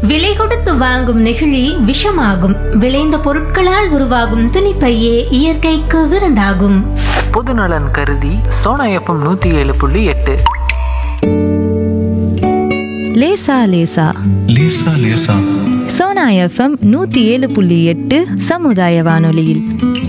விலை கொடுத்து வாங்கும் நெகிழி விஷமாகும் விளைந்த பொருட்களால் உருவாகும் துணிப்பையே இயற்கைக்கு விருந்தாகும் பொதுநலன் கருதி சோனா எஃப்எம் நூற்றி ஏழு புள்ளி எட்டு லேசா லேசா லேசா லேசா சோனா எஃப்எம் நூத்தி ஏழு புள்ளி எட்டு சமுதாய வானொலியில்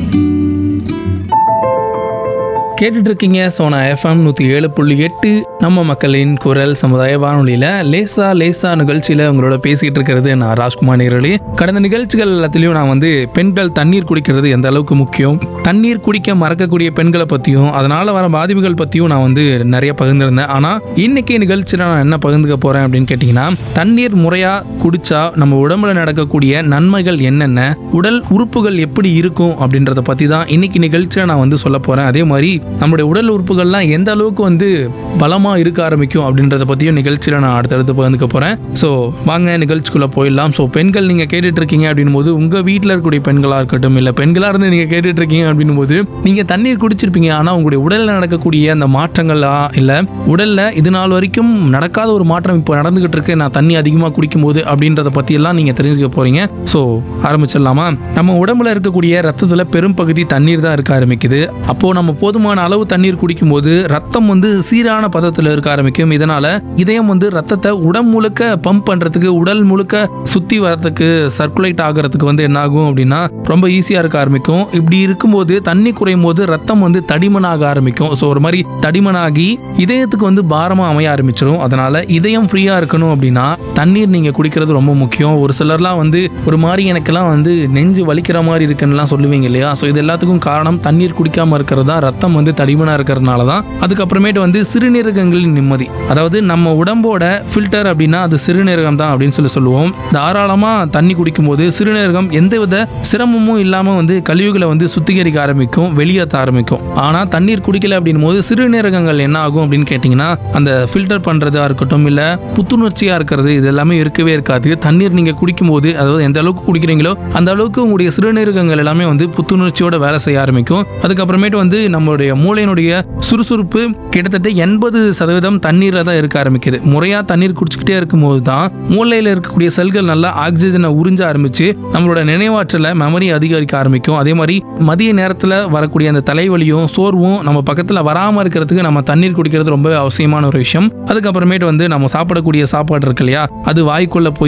கேட்டுட்டு இருக்கீங்க சோனா எஃப்எம் நூற்றி ஏழு புள்ளி எட்டு நம்ம மக்களின் குரல் சமுதாய வானொலியில் லேசா லேசா நிகழ்ச்சியில் உங்களோட பேசிகிட்டு இருக்கிறது நான் ராஜ்குமார் நேரலி கடந்த நிகழ்ச்சிகள் எல்லாத்துலேயும் நான் வந்து பெண்கள் தண்ணீர் குடிக்கிறது எந்த அளவுக்கு முக்கியம் தண்ணீர் குடிக்க மறக்கக்கூடிய பெண்களை பற்றியும் அதனால் வர பாதிப்புகள் பற்றியும் நான் வந்து நிறைய பகிர்ந்திருந்தேன் ஆனால் இன்னைக்கு நிகழ்ச்சியில் நான் என்ன பகிர்ந்துக்க போகிறேன் அப்படின்னு கேட்டிங்கன்னா தண்ணீர் முறையாக குடிச்சா நம்ம உடம்புல நடக்கக்கூடிய நன்மைகள் என்னென்ன உடல் உறுப்புகள் எப்படி இருக்கும் அப்படின்றத பற்றி தான் இன்னைக்கு நிகழ்ச்சியில் நான் வந்து சொல்ல போகிறேன் அதே மாதிரி நம்முடைய உடல் உறுப்புகள்லாம் எந்த அளவுக்கு வந்து பலமாக இருக்க ஆரம்பிக்கும் அப்படின்றத பற்றியும் நிகழ்ச்சியில் நான் அடுத்தடுத்து பகிர்ந்துக்க போகிறேன் ஸோ வாங்க நிகழ்ச்சிக்குள்ளே போயிடலாம் ஸோ பெண்கள் நீங்கள் கேட்டுட்டு இருக்கீங்க அப்படின்னும் போது உங்கள் வீட்டில் இருக்கக்கூடிய பெண்களாக இருக்கட்டும் இல்லை பெண்களாக இருந்து நீங்கள் கேட்டுட்டு இருக்கீங்க அப்படின்னும் போது நீங்கள் தண்ணீர் குடிச்சிருப்பீங்க ஆனால் உங்களுடைய உடலில் நடக்கக்கூடிய அந்த மாற்றங்களா இல்லை உடலில் இது நாள் வரைக்கும் நடக்காத ஒரு மாற்றம் இப்போ நடந்துகிட்டு இருக்கு நான் தண்ணி அதிகமாக குடிக்கும்போது அப்படின்றத பற்றியெல்லாம் நீங்கள் தெரிஞ்சுக்க போகிறீங்க ஸோ ஆரம்பிச்சிடலாமா நம்ம உடம்புல இருக்கக்கூடிய ரத்தத்தில் பெரும் பகுதி தண்ணீர் தான் இருக்க ஆரம்பிக்குது அப்போது நம்ம போதுமான அளவு தண்ணீர் குடிக்கும்போது ரத்தம் வந்து சீரான பதத்தில் இருக்க ஆரம்பிக்கும் இதனால இதயம் வந்து ரத்தத்தை உடம்பு முழுக்க பம்ப் பண்றதுக்கு உடல் முழுக்க சுத்தி வரதுக்கு சர்க்குலேட் ஆகிறதுக்கு வந்து என்ன ஆகும் அப்படின்னா ரொம்ப ஈஸியா இருக்க ஆரம்பிக்கும் இப்படி இருக்கும்போது தண்ணி குறையும் போது ரத்தம் வந்து தடிமனாக ஆரம்பிக்கும் ஸோ ஒரு மாதிரி தடிமனாகி இதயத்துக்கு வந்து பாரமா அமைய ஆரம்பிச்சிடும் அதனால இதயம் ஃப்ரீயா இருக்கணும் அப்படின்னா தண்ணீர் நீங்க குடிக்கிறது ரொம்ப முக்கியம் ஒரு சிலர்லாம் வந்து ஒரு மாதிரி எனக்கெல்லாம் வந்து நெஞ்சு வலிக்கிற மாதிரி இருக்குன்னுலாம் சொல்லுவீங்க இல்லையா ஸோ இது எல்லாத்துக்கும் காரணம் தண்ணீர் குடிக்காம இருக்கிறது தான் ரத்தம் வந்து தடிமனா இருக்கிறதுனால தான் அதுக்கப்புறமேட்டு வந்து சிறுநீரகங்களின் நிம்மதி அதாவது நம்ம உடம்போட ஃபில்டர் அப்படின்னா அது சிறுநீரகம் தான் அப்படின்னு சொல்லி சொல்லுவோம் தாராளமா தண்ணி குடிக்கும்போது சிறுநீரகம் எந்தவித சிரமமும் இல்லாம வந்து கழிவுகளை வந்து சுத்திகரிக்க ஆரம்பிக்கும் வெளியேற்ற ஆரம்பிக்கும் ஆனா தண்ணீர் குடிக்கல அப்படின் போது சிறுநீரகங்கள் என்ன ஆகும் அப்படின்னு கேட்டிங்கன்னா அந்த ஃபில்டர் பண்றதா இருக்கட்டும் இல்ல புத்துணர்ச்சியா இருக்கிறது இது எல்லாமே இருக்கவே இருக்காது தண்ணீர் நீங்க குடிக்கும்போது அதாவது எந்த அளவுக்கு குடிக்கிறீங்களோ அந்த அளவுக்கு உங்களுடைய சிறுநீரகங்கள் எல்லாமே வந்து புத்துணர்ச்சியோட வேலை செய்ய ஆரம்பிக்கும் அதுக்கப்புறமேட்டு வந்து நம்மளுடைய மூளையினுடைய சுறுசுறுப்பு கிட்டத்தட்ட எண்பது சதவீதம் தண்ணீரில் தான் இருக்க ஆரம்பிக்குது முறையா தண்ணீர் குடிச்சுக்கிட்டே இருக்கும்போது தான் மூளையில் இருக்கக்கூடிய செல்கள் நல்லா ஆக்சிஜனை உறிஞ்ச ஆரம்பிச்சு நம்மளோட நினைவாற்றல மெமரி அதிகரிக்க ஆரம்பிக்கும் அதே மாதிரி மதிய நேரத்தில் வரக்கூடிய அந்த தலைவலியும் சோர்வும் நம்ம பக்கத்தில் வராமல் இருக்கிறதுக்கு நம்ம தண்ணீர் குடிக்கிறது ரொம்ப அவசியமான ஒரு விஷயம் அதுக்கப்புறமேட்டு வந்து நம்ம சாப்பிடக்கூடிய சாப்பாடு இருக்கு இல்லையா அது வாய்க்குள்ள போய்